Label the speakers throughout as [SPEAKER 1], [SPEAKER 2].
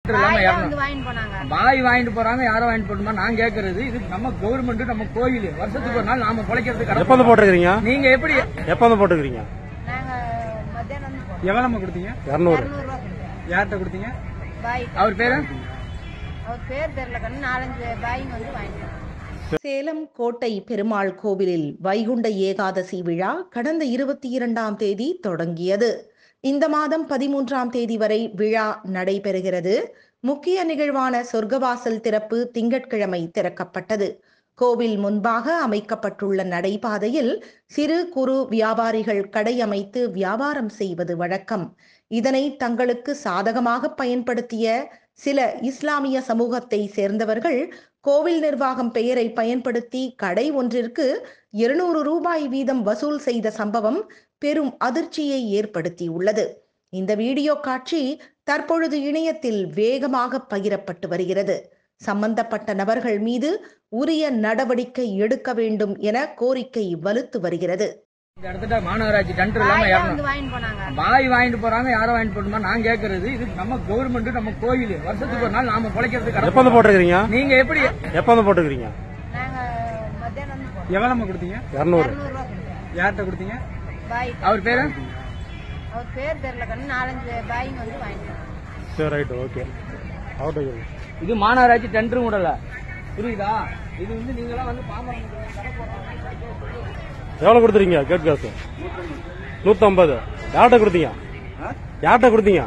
[SPEAKER 1] இல்லாம
[SPEAKER 2] பாய் தான்
[SPEAKER 1] இறங்கணும்.
[SPEAKER 2] வந்து வாங்கிட்டு போனாங்க
[SPEAKER 1] பாய் வாங்கிட்டு போறாங்க யாரோ வாங்கிட்டு போட்டுமா நான் கேக்குறது இது நம்ம கவர்மெண்ட் நம்ம கோயில் வருஷத்துக்கு ஒரு நாள் நாம பிழைக்கிறதுக்கு
[SPEAKER 3] எப்ப வந்து போட்டுருக்கீங்க
[SPEAKER 1] நீங்க எப்படி
[SPEAKER 3] எப்ப வந்து போட்டுருக்கீங்க
[SPEAKER 2] நாங்க மத்தியானம் வந்து போனோம்
[SPEAKER 4] எவ்வளவு கொடுத்தீங்க
[SPEAKER 3] இரநூறு
[SPEAKER 2] இரநூறுவா கொடுத்தோம்
[SPEAKER 4] யார்கிட்ட கொடுத்தீங்க
[SPEAKER 2] பாய்
[SPEAKER 1] அவர் பேரு
[SPEAKER 2] அவர் பேர் தெரியல கண்ணு நாலஞ்சு பாய்ங்க வந்து வாங்கிட்டு போனாங்க
[SPEAKER 5] சேலம் கோட்டை பெருமாள் கோவிலில் வைகுண்ட ஏகாதசி விழா கடந்த இருபத்தி இரண்டாம் தேதி தொடங்கியது இந்த மாதம் பதிமூன்றாம் தேதி வரை விழா நடைபெறுகிறது முக்கிய நிகழ்வான சொர்க்கவாசல் திறப்பு திங்கட்கிழமை திறக்கப்பட்டது கோவில் முன்பாக அமைக்கப்பட்டுள்ள நடைபாதையில் சிறு குறு வியாபாரிகள் கடை அமைத்து வியாபாரம் செய்வது வழக்கம் இதனை தங்களுக்கு சாதகமாக பயன்படுத்திய சில இஸ்லாமிய சமூகத்தை சேர்ந்தவர்கள் கோவில் நிர்வாகம் பெயரை பயன்படுத்தி கடை ஒன்றிற்கு இருநூறு ரூபாய் வீதம் வசூல் செய்த சம்பவம் பெரும் அதிர்ச்சியை ஏற்படுத்தியுள்ளது இந்த வீடியோ காட்சி தற்பொழுது இணையத்தில் வேகமாக பகிரப்பட்டு வருகிறது சம்பந்தப்பட்ட நபர்கள் மீது உரிய நடவடிக்கை எடுக்க வேண்டும் என கோரிக்கை வலுத்து வருகிறது
[SPEAKER 1] இந்த இடத்துல மாநகராட்சி டெண்டர் இல்லாம
[SPEAKER 2] பாய் தான்
[SPEAKER 1] இறங்கணும்
[SPEAKER 2] வந்து வாங்கிட்டு போனாங்க
[SPEAKER 1] பாய் வாங்கிட்டு போறாங்க யாரோ வாங்கிட்டு போட்டுமா நான் கேக்குறது இது நம்ம கவர்மெண்ட் நம்ம கோயில் வருஷத்துக்கு ஒரு நாள் நாம பிழைக்கிறதுக்கு
[SPEAKER 3] எப்ப வந்து போட்டுருக்கீங்க
[SPEAKER 1] நீங்க எப்படி
[SPEAKER 3] எப்ப வந்து போட்டுருக்கீங்க
[SPEAKER 2] நாங்க மத்தியானம் வந்து போனோம்
[SPEAKER 4] எவ்வளவு கொடுத்தீங்க
[SPEAKER 3] இரநூறு
[SPEAKER 2] இரநூறுவா கொடுத்தோம்
[SPEAKER 4] யார்கிட்ட கொடுத்தீங்க
[SPEAKER 2] பாய்
[SPEAKER 1] அவர் பேரு
[SPEAKER 2] அவர் பேர் தெரியல கண்ணு நாலஞ்சு பாய்ங்க வந்து வாங்கிட்டு போனாங்க
[SPEAKER 3] சரி ரைட்டு ஓகே அவுட்
[SPEAKER 1] இது மாநகராட்சி டெண்டரும் விடல புரியுதா இது வந்து நீங்களாம் வந்து பாமரம்
[SPEAKER 3] எவ்வளவு கொடுத்துருக்கீங்க கேட் காசு நூத்தம்பது யார்கிட்ட கொடுத்தீங்க யார்கிட்ட கொடுத்தீங்க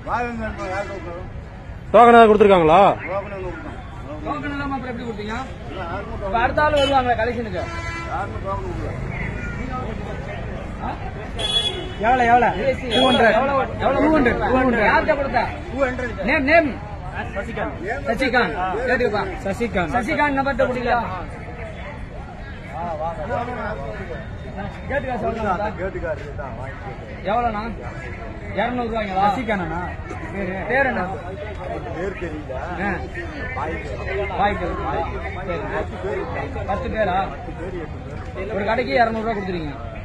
[SPEAKER 3] டோக்கன் ஏதாவது கொடுத்துருக்காங்களா
[SPEAKER 1] டோக்கன் இல்லாம அப்புறம் எப்படி கொடுத்தீங்க இப்ப அடுத்த ஆள் வருவாங்க கலெக்ஷனுக்கு
[SPEAKER 4] எவ்வளவு எவ்வளவு
[SPEAKER 1] two hundred two hundred two hundred யார்கிட்ட கொடுத்த நேம் நேம் சசிகாந்த் கேட்டுப்பா
[SPEAKER 4] சசிகாந்த்
[SPEAKER 1] சசிகாந்த் நம்பர்கிட்ட கொடுத்தீங்களா கேட்டு காசு எவ்வளோண்ணா இரநூறு ரூபாய்ங்களா
[SPEAKER 4] சசிகாந்தனா பேரு
[SPEAKER 1] பேர் என்ன ஆ. வாய்க்கு சரி. பத்து பேரா ஒரு கடைக்கு இரநூறுவா கொடுத்துருக்கீங்க